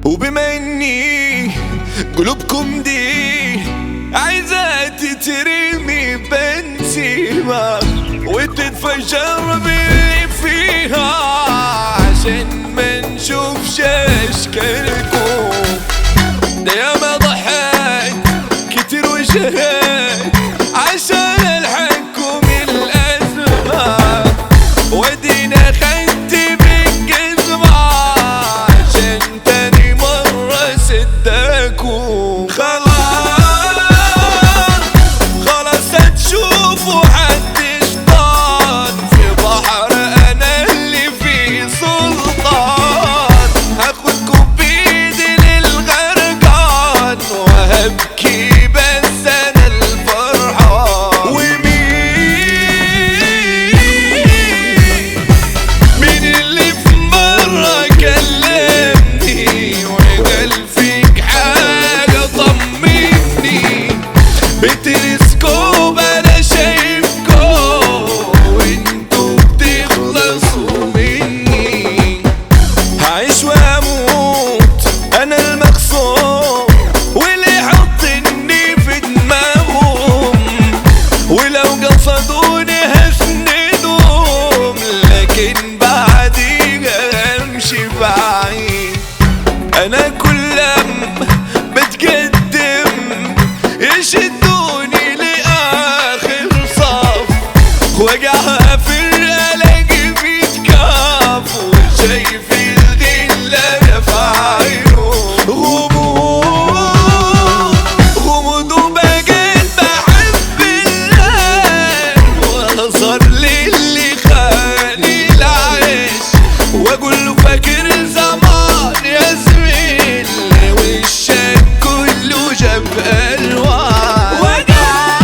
وبما اني قلوبكم دي عايزة تترمي بنسيمة وتتفجر باللي فيها عشان ما نشوفش اشكالكم ده ياما ضحك كتير وشهد عشان الحقكم الازمة ودينا خدت بالجزمة عشان تاني مرة صدقكم خلاص خلاص هتشوفوا حد شطان في بحر انا اللي فيه سلطان هاخدكم بايدي للغرقان وهبكي بس انا الفرحان ومين مين اللي في مرة كلمني وقال فيك حاجة طمني بتلسكوب انا شايفكم وانتوا بتخلصوا مني هعيش واموت انا المقصود واللي يحطني في دماغهم ولو قصدوني هسندهم لكن بعديها امشي بعيد انا كل لما بتقدم يشدوني لاخر صف وجعها في الاقي بيتكاف وشايف الغلة في عينه غموض غموض وبقيت بحب الله وصار لي اللي خاني العيش واقول له فاكر زمان يا زميل وشك كله جاب الوان وجع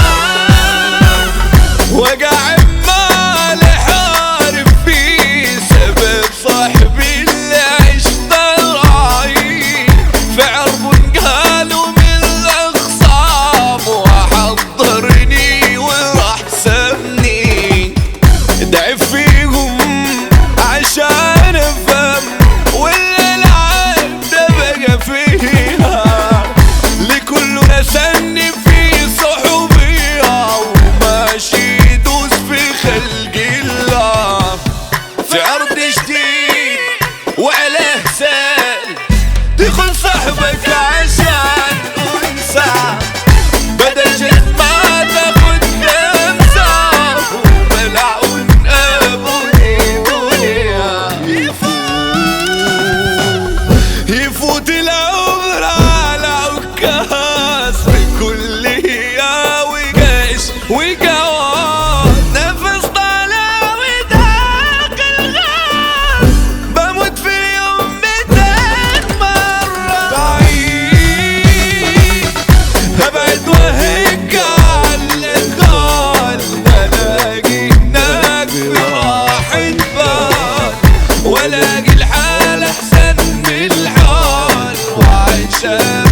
وجع عمال حارب فيه سبب صاحبي اللي عشت راعي في عرب قالوا من الاخصام وحضرني وراح سابني ضعف فيهم عشان افهم ولا العيب ده بقى فيها لكل نسني في صحوبية وماشي يدوس في خلق الله في عرض جديد وعلى حساب تدخل صاحبك عشان انسى بدل جد ما تاخد خمسة وملعون ابو دنيا يفوت العمر على عكاز بكل هي وقاش وقوات نفس طالع وداق الغاز بموت في اليوم ميتين مرة بعيد ابعد وهيك على الغال الاقي هناك راحة بال والاقي الحال احسن من الحال وعايشة